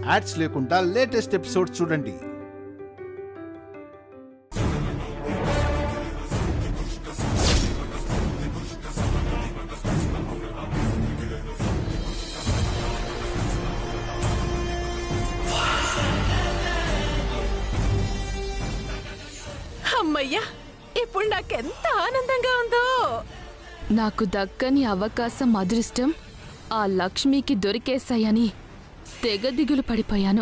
Ads లేకుండా latest episode చూడండి అమ్మయ్యా ఇప్పుడు నాకెంత ఆనందంగా ఉందో నాకు దక్కని అవకాశం అదృష్టం ఆ లక్ష్మికి దొరికేశాయని తెగ దిగులు పడిపోయాను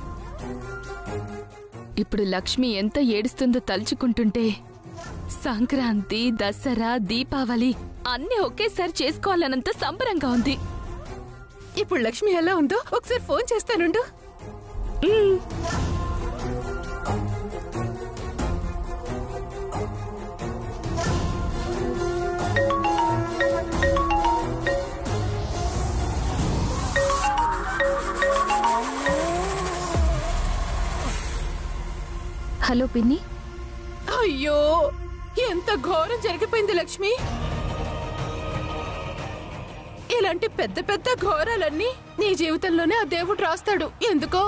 ఇప్పుడు లక్ష్మి ఎంత ఏడుస్తుందో తలుచుకుంటుంటే సంక్రాంతి దసరా దీపావళి అన్నీ ఒకేసారి చేసుకోవాలన్నంత సంబరంగా ఉంది ఇప్పుడు లక్ష్మి ఎలా ఉందో ఒకసారి ఫోన్ చేస్తానుండు హలో పిన్ని అయ్యో ఎంత ఘోరం జరిగిపోయింది లక్ష్మి ఇలాంటి పెద్ద పెద్ద ఘోరాలన్నీ నీ జీవితంలోనే ఆ దేవుడు రాస్తాడు ఎందుకో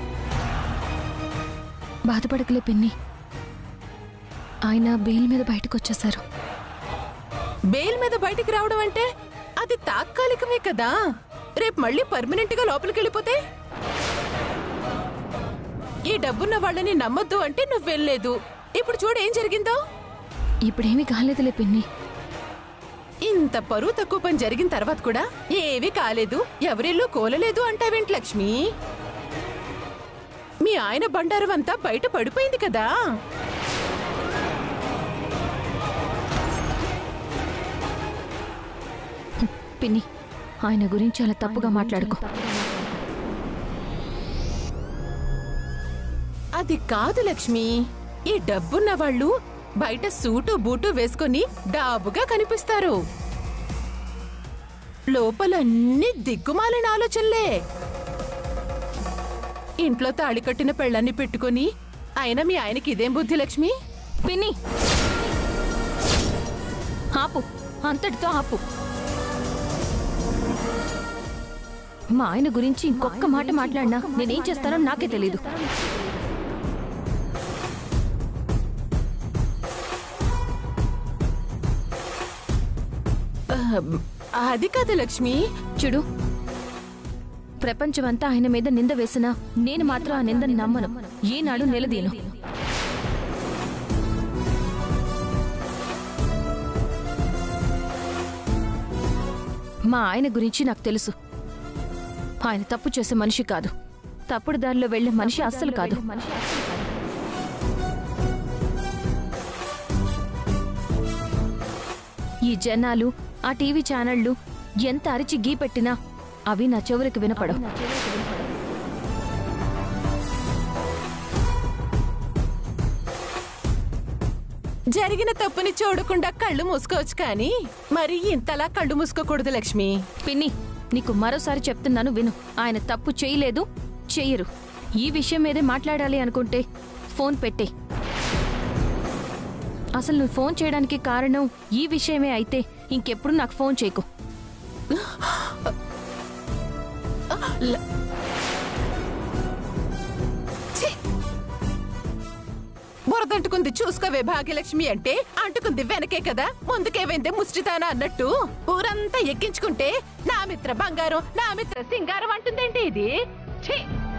బాధపడకలే పిన్ని ఆయన బెయిల్ మీద బయటకు వచ్చేశారు బెయిల్ మీద బయటికి రావడం అంటే అది తాత్కాలికమే కదా రేపు మళ్ళీ పర్మనెంట్ గా లోపలికి వెళ్ళిపోతే ఈ డబ్బున్న వాళ్ళని నమ్మొద్దు అంటే నువ్వు వెళ్ళలేదు ఇప్పుడు చూడు ఏం జరిగిందో ఇప్పుడేమీ కాలేదులే పిన్ని ఇంత పరువు తక్కువ పని జరిగిన తర్వాత కూడా ఏమీ కాలేదు ఎవరిల్లు కోలలేదు అంటావేంటి లక్ష్మి మీ ఆయన బండారం అంతా బయట పడిపోయింది కదా పిన్ని ఆయన గురించి అలా తప్పుగా మాట్లాడుకో అది కాదు లక్ష్మి ఈ డబ్బున్న వాళ్ళు బయట సూటు బూటు వేసుకొని డాబుగా కనిపిస్తారు లోపలన్నీ దిక్కుమాలిన ఆలోచనలే ఇంట్లో తాళి కట్టిన పెళ్ళాన్ని పెట్టుకొని అయినా మీ ఆయనకి ఇదేం బుద్ధి లక్ష్మి పిన్ని ఆపు అంతటితో ఆపు మా ఆయన గురించి ఇంకొక్క మాట మాట్లాడినా నేనేం చేస్తానో నాకే తెలీదు ఆ, అది కాదు లక్ష్మి చూడు ప్రపంచమంతా ఆయన మీద నింద వేసినా నేను మాత్రం ఆ నిందని నమ్మను ఈనాడు నిలదీను మా ఆయన గురించి నాకు తెలుసు ఆయన తప్పు చేసే మనిషి కాదు తప్పుడు దారిలో వెళ్లే మనిషి అస్సలు కాదు ఈ జనాలు ఆ టీవీ ఛానళ్లు ఎంత అరిచి గీ పెట్టినా అవి నా చెవులకు వినపడవు జరిగిన తప్పుని చూడకుండా కళ్ళు మూసుకోవచ్చు కానీ మరి ఇంతలా కళ్ళు మూసుకోకూడదు లక్ష్మి పిన్ని నీకు మరోసారి చెప్తున్నాను విను ఆయన తప్పు చేయలేదు చెయ్యరు ఈ విషయం మీదే మాట్లాడాలి అనుకుంటే ఫోన్ పెట్టే అసలు నువ్వు ఫోన్ చేయడానికి కారణం ఈ విషయమే అయితే ఇంకెప్పుడు నాకు ఫోన్ చేయకు ఛీ! బురదంటుకుంది చూసుకోవే భాగ్యలక్ష్మి అంటే అంటుకుంది వెనకే కదా ముందుకేవైందే ముష్టితానా అన్నట్టు ఊరంతా ఎక్కించుకుంటే నా మిత్ర బంగారం నా మిత్ర సింగారం అంటుందేంటి ఇది ఛీ!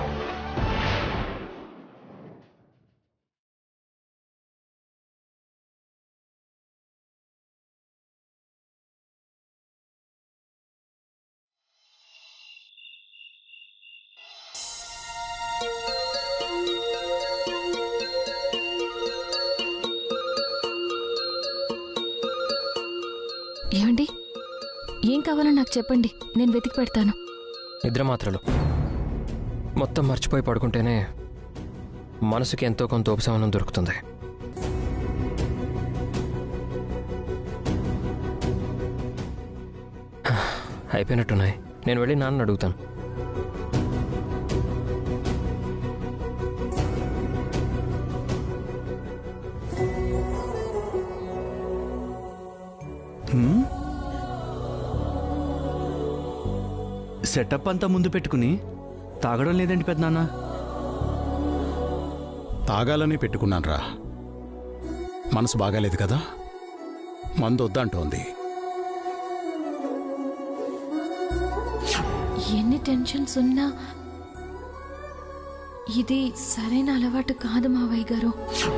ఏమండి ఏం కావాలో నాకు చెప్పండి నేను వెతికి పెడతాను నిద్ర మాత్రలు మొత్తం మర్చిపోయి పడుకుంటేనే మనసుకి ఎంతో కొంత ఉపశమనం దొరుకుతుంది అయిపోయినట్టున్నాయి నేను వెళ్ళి నాన్న అడుగుతాను సెటప్ అంతా ముందు పెట్టుకుని తాగడం లేదండి పెద్దనాన్న తాగాలని పెట్టుకున్నానురా మనసు బాగాలేదు కదా మందు వద్దంటోంది ఎన్ని టెన్షన్స్ ఉన్నా ఇది సరైన అలవాటు కాదు మావయ్య గారు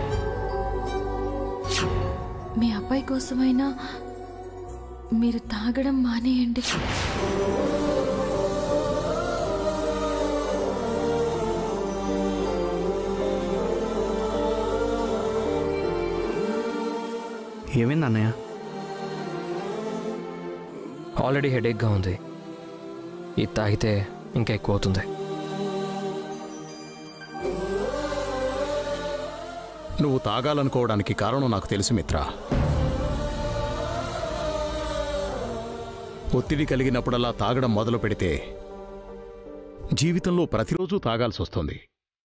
మీ అబ్బాయి కోసమైనా మీరు తాగడం మానేయండి ఏమైంది అన్నయ్య ఆల్రెడీ హెడేక్గా ఉంది ఇది తాగితే ఇంకా ఎక్కువ అవుతుంది నువ్వు తాగాలనుకోవడానికి కారణం నాకు తెలుసు మిత్ర ఒత్తిడి కలిగినప్పుడల్లా తాగడం మొదలు పెడితే జీవితంలో ప్రతిరోజు తాగాల్సి వస్తుంది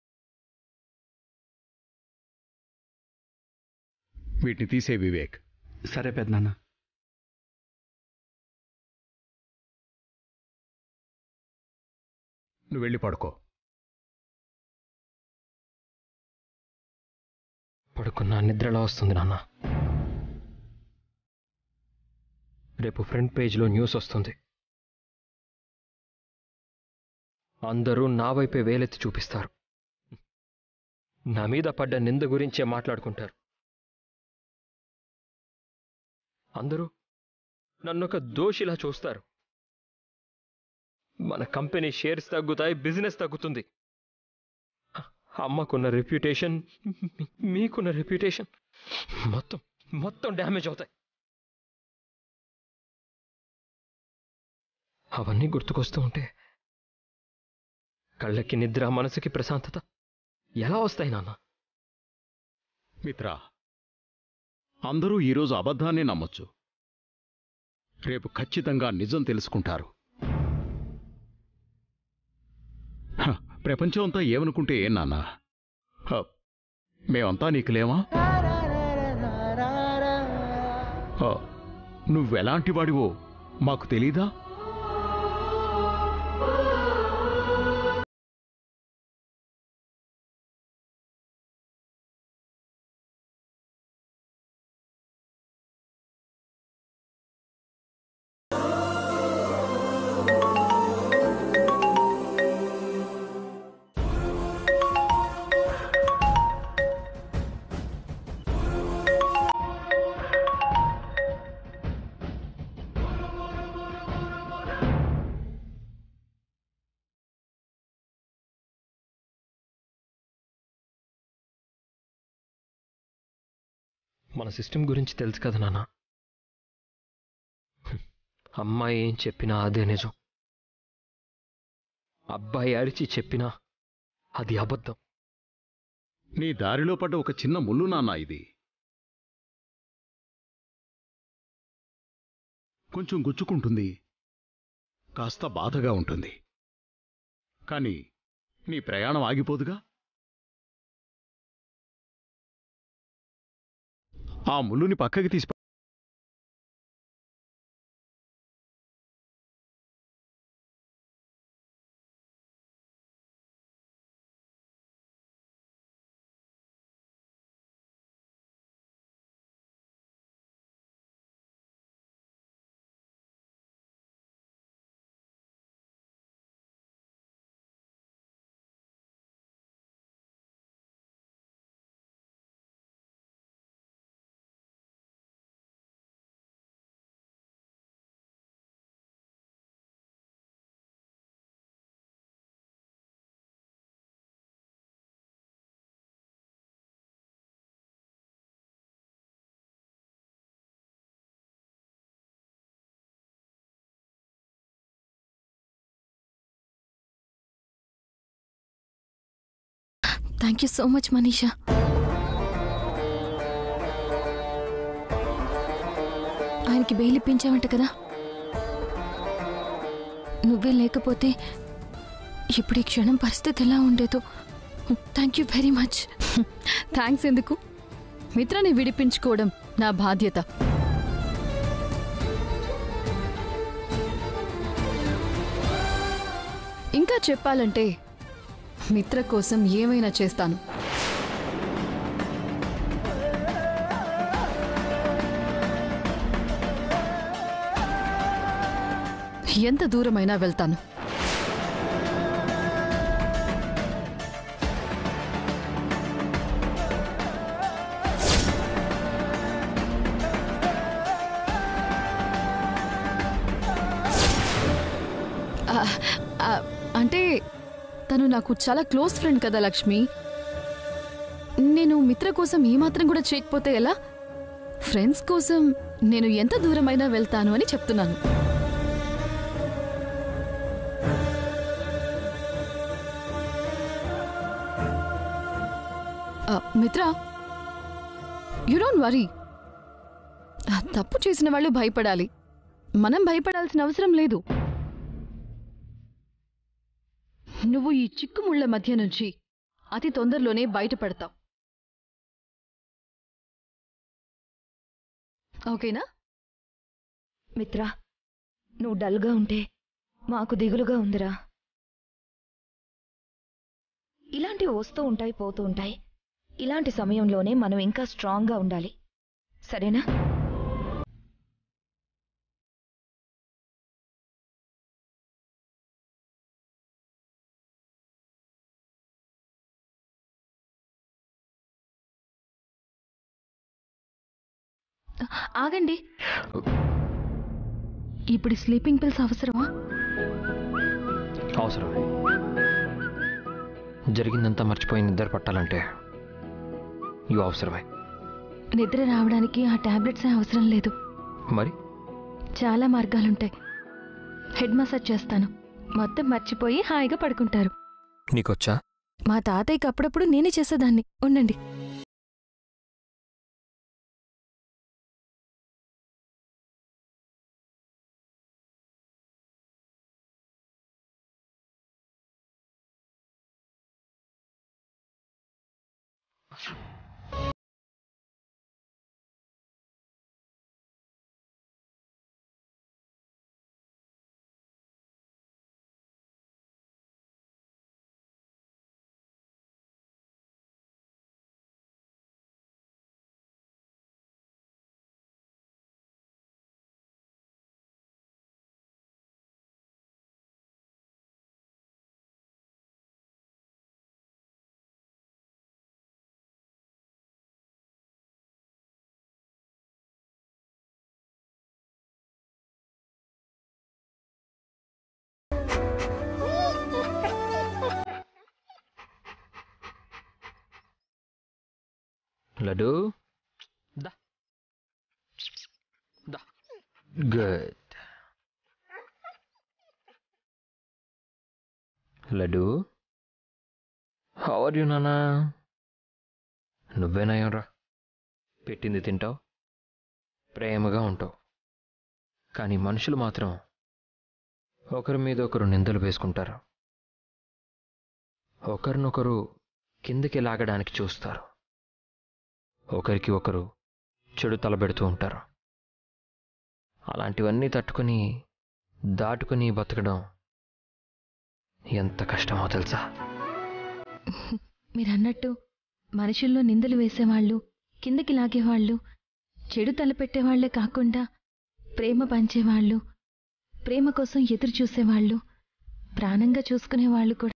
వీటిని తీసే వివేక్ సరే పెద్దనాన్న నువ్వు వెళ్ళి పడుకో పడుకున్న నిద్రలా వస్తుంది నాన్న రేపు ఫ్రంట్ పేజ్లో న్యూస్ వస్తుంది అందరూ నా వైపే వేలెత్తి చూపిస్తారు నా మీద పడ్డ నింద గురించే మాట్లాడుకుంటారు అందరూ నన్నొక దోషిలా చూస్తారు మన కంపెనీ షేర్స్ తగ్గుతాయి బిజినెస్ తగ్గుతుంది అమ్మకున్న రెప్యుటేషన్ మీ- మీకున్న రెప్యుటేషన్ మొత్తం మొత్తం డ్యామేజ్ అవుతాయి అవన్నీ గుర్తుకొస్తూ ఉంటే కళ్ళకి నిద్ర మనసుకి ప్రశాంతత ఎలా వస్తాయి నాన్న మిత్ర అందరూ ఈరోజు అబద్ధాన్ని నమ్మొచ్చు రేపు ఖచ్చితంగా నిజం తెలుసుకుంటారు హ, ప్రపంచం అంతా ఏమనుకుంటే ఏం నాన్న హ, మేమంతా నీకు లేమా హ, నువ్వెలాంటి వాడివో మాకు తెలీదా మన సిస్టమ్ గురించి తెలుసు కదా నాన్న హ్మ్. అమ్మాయి ఏం చెప్పినా అదే నిజం అబ్బాయి అరిచి చెప్పినా అది అబద్ధం నీ దారిలో పడ్డ ఒక చిన్న ముళ్ళు నాన్న ఇది కొంచెం గుచ్చుకుంటుంది కాస్త బాధగా ఉంటుంది కానీ నీ ప్రయాణం ఆగిపోదుగా ఆ ముళ్ళుని పక్కకి తీసి thank you so much Manisha ఆయనకి బెయిల్ ఇప్పించావంట కదా నువ్వే లేకపోతే ఇప్పుడు ఈ క్షణం పరిస్థితి ఎలా ఉండేదో thank you very much thanks ఎందుకు మిత్రాన్ని విడిపించుకోవడం నా బాధ్యత ఇంకా చెప్పాలంటే మిత్ర కోసం ఏమైనా చేస్తాను ఎంత దూరమైనా వెళ్తాను ఆ, ఆ, అంటే తను నాకు చాలా క్లోజ్ ఫ్రెండ్ కదా లక్ష్మి నేను మిత్ర కోసం ఈ మాత్రం కూడా చేయకపోతే ఎలా ఫ్రెండ్స్ కోసం నేను ఎంత దూరమైనా వెళ్తాను అని చెప్తున్నాను ఆ, మిత్ర యు డోంట్ వరీ తప్పు చేసిన వాళ్ళు భయపడాలి మనం భయపడాల్సిన అవసరం లేదు నువ్వు ఈ చిక్కుముళ్ల మధ్య నుంచి అతి తొందరలోనే బయటపడతావు ఓకేనా మిత్రా నువ్వు డల్గా ఉంటే మాకు దిగులుగా ఉందిరా ఇలాంటివి వస్తూ ఉంటాయి పోతూ ఉంటాయి ఇలాంటి సమయంలోనే మనం ఇంకా స్ట్రాంగ్గా ఉండాలి సరేనా ఆగండి ఇప్పుడు స్లీపింగ్ పిల్స్ అవసరమా అవసరమే జరిగిందంతా మర్చిపోయి నిద్ర పట్టాలంటే ఇవి అవసరమే నిద్ర రావడానికి ఆ టాబ్లెట్స్ అవసరం లేదు మరి చాలా మార్గాలుంటాయి హెడ్ మసాజ్ చేస్తాను మొత్తం మర్చిపోయి హాయిగా పడుకుంటారు నీకొచ్చా మా తాతయ్యకి అప్పుడప్పుడు నేనే చేసేదాన్ని ఉండండి లడ్డు దా దా good Laddu how are you నానా నువ్వేనయ్యరా పెట్టింది తింటావు ప్రేమగా ఉంటావు కానీ మనుషులు మాత్రం ఒకరి మీద ఒకరు నిందలు వేసుకుంటారు ఒకరినొకరు కిందకి లాగడానికి చూస్తారు ఒకరికి ఒకరు చెడు తలబెడుతూ ఉంటారు అలాంటివన్నీ తట్టుకుని దాటుకుని బతకడం ఎంత కష్టమో తెలుసా మీరన్నట్టు మనుషుల్లో నిందలు వేసేవాళ్ళు కిందకి లాగేవాళ్ళు చెడు తలపెట్టేవాళ్లే కాకుండా ప్రేమ పంచేవాళ్ళు ప్రేమ కోసం ఎదురు చూసేవాళ్ళు ప్రాణంగా చూసుకునేవాళ్ళు కూడా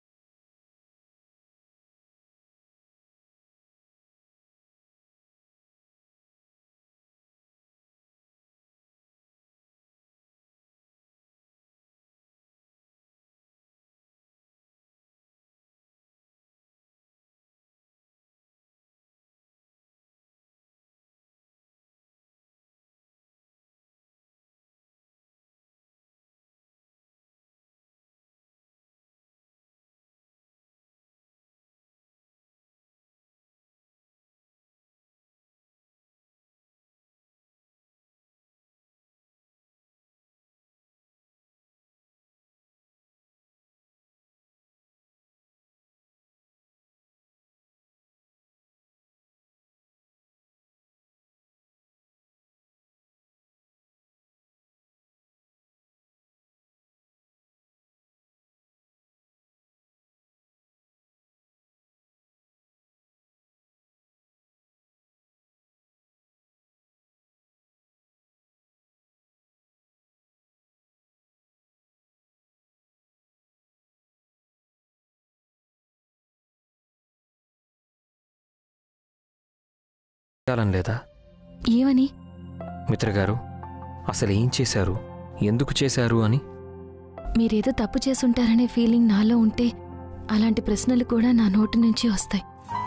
చేయాలని లేదా ఏమని మిత్ర గారు అసలు ఏం చేశారు ఎందుకు చేశారు అని మీరేదో తప్పు చేసుంటారనే ఫీలింగ్ నాలో ఉంటే అలాంటి ప్రశ్నలు కూడా నా నోటి నుంచి వస్తాయి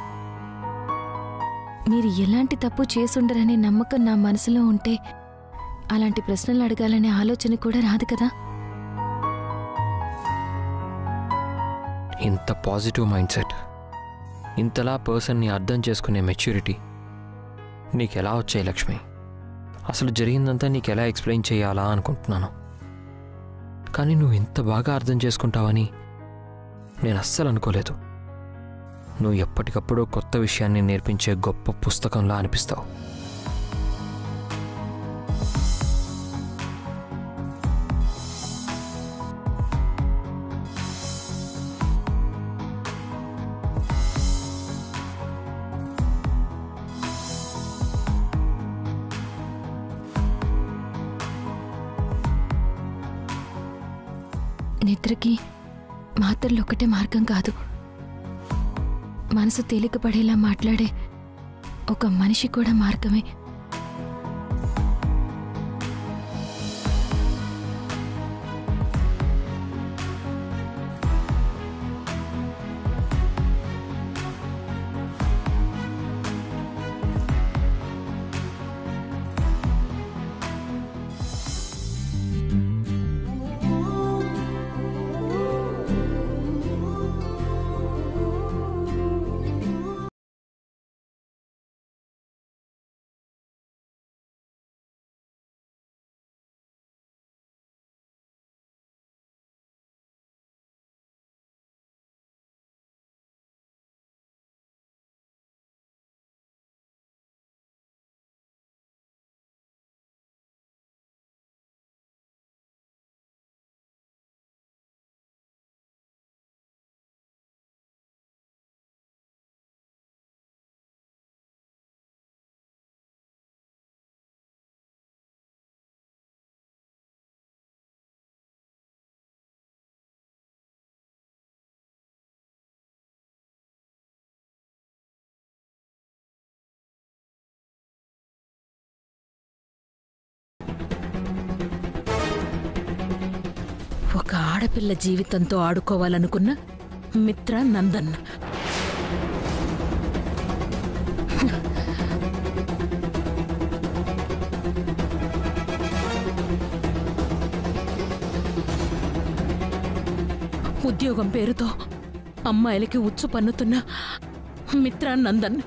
మీరు ఎలాంటి తప్పు చేసుండరనే నమ్మకం నా మనసులో ఉంటే అలాంటి ప్రశ్నలు అడగాలనే ఆలోచన కూడా రాదు కదా ఇంత పాజిటివ్ మైండ్ సెట్ ఇంతలా పర్సన్ని అర్థం చేసుకునే మెచ్యూరిటీ నీకెలా వచ్చాయి లక్ష్మి అసలు జరిగిందంతా నీకు ఎలా ఎక్స్ప్లెయిన్ చేయాలా అనుకుంటున్నాను కానీ నువ్వు ఇంత బాగా అర్థం చేసుకుంటావని నేను అస్సలు అనుకోలేదు నువ్వు ఎప్పటికప్పుడు కొత్త విషయాన్ని నేర్పించే గొప్ప పుస్తకంలా అనిపిస్తావు నిద్రకి మాత్రలు ఒకటే మార్గం కాదు మనసు తేలికపడేలా మాట్లాడే ఒక మనిషి కూడా మార్గమే ఒక ఆడపిల్ల జీవితంతో ఆడుకోవాలనుకున్న మిత్ర నందన్ ఉద్యోగం పేరుతో అమ్మాయిలకి ఉచ్చు పన్నుతున్న మిత్ర నందన్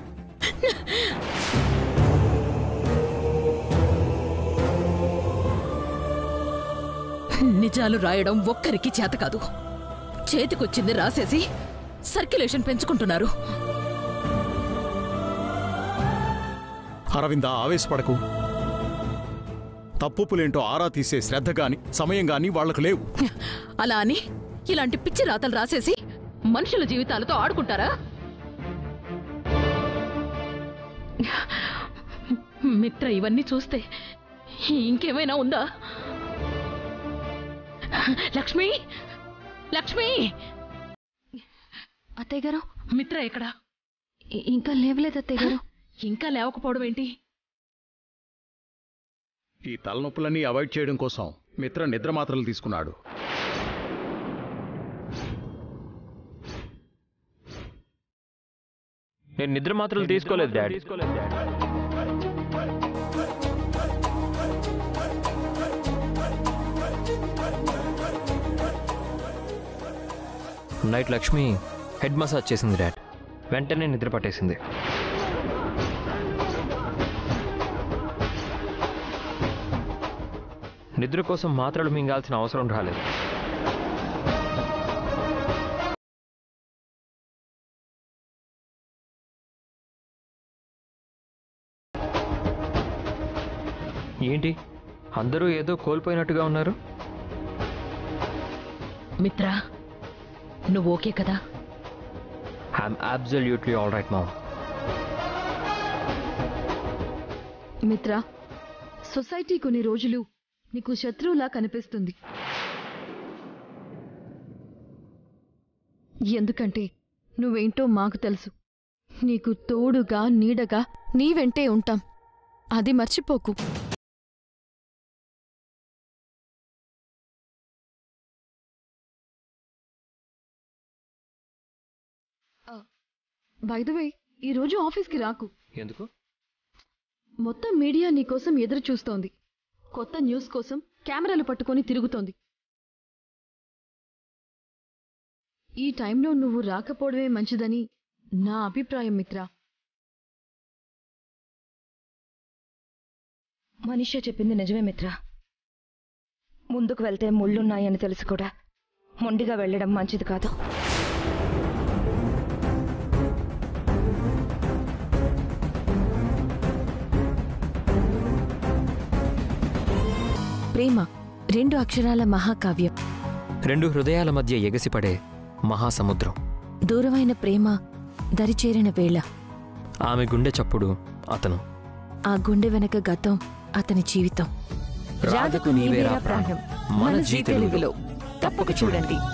నిజాలు రాయడం ఒక్కరికి చేత కాదు చేతికొచ్చింది రాసేసి సర్క్యులేషన్ పెంచుకుంటున్నారు అరవింద ఆవేశపడకు తప్పులేంటో ఆరా తీసే శ్రద్ధ గాని సమయం గాని వాళ్లకు లేవు అలా అని ఇలాంటి పిచ్చి రాతలు రాసేసి మనుషుల జీవితాలతో ఆడుకుంటారా మిత్ర ఇవన్నీ చూస్తే ఇంకేమైనా ఉందా లక్ష్మి లక్ష్మి అత్తయ్య గారు మిత్ర ఎక్కడా ఇ- ఇంకా లేవలేదు అత్తయ్య గారు ఇంకా లేవకపోవడం ఏంటి ఈ తలనొప్పులన్నీ అవాయిడ్ చేయడం కోసం మిత్ర నిద్ర మాత్రలు తీసుకున్నాడు నేను నిద్ర మాత్రలు తీసుకోలేదు daddy night Lakshmi head massage చేసింది డాడ్ వెంటనే నిద్ర పట్టేసింది నిద్ర కోసం మాత్రలు మింగాల్సిన అవసరం రాలేదు ఏంటి అందరూ ఏదో కోల్పోయినట్టుగా ఉన్నారు మిత్ర నువ్వు ఓకే కదా I'm absolutely all right mom Mitra society కొన్ని రోజులు నీకు శత్రువులా కనిపిస్తుంది ఎందుకంటే నువ్వేంటో మాకు తెలుసు నీకు తోడుగా నీడగా నీ వెంటే ఉంటాం అది మర్చిపోకు వే ఈరోజు ఆఫీస్కి రాకు ఎందుకు మొత్తం మీడియా నీకోసం ఎదురు చూస్తోంది కొత్త న్యూస్ కోసం కెమెరాలు పట్టుకొని తిరుగుతోంది ఈ టైంలో నువ్వు రాకపోవడమే మంచిదని నా అభిప్రాయం మిత్ర మనిష చెప్పింది నిజమే మిత్ర ముందుకు వెళ్తే ముళ్ళున్నాయని తెలిసి కూడా మొండిగా వెళ్ళడం మంచిది కాదు ప్రేమ రెండు అక్షరాల మహాకావ్యం రెండు హృదయాల మధ్య ఎగసిపడే మహాసముద్రం దూరమైన ప్రేమ దరిచేరిన వేళ ఆమె గుండె చప్పుడు అతను ఆ గుండె వెనక గతం అతని జీవితం రాధకు నీవేరా ప్రాణం మన జీ తెలుగులో తప్పక చూడండి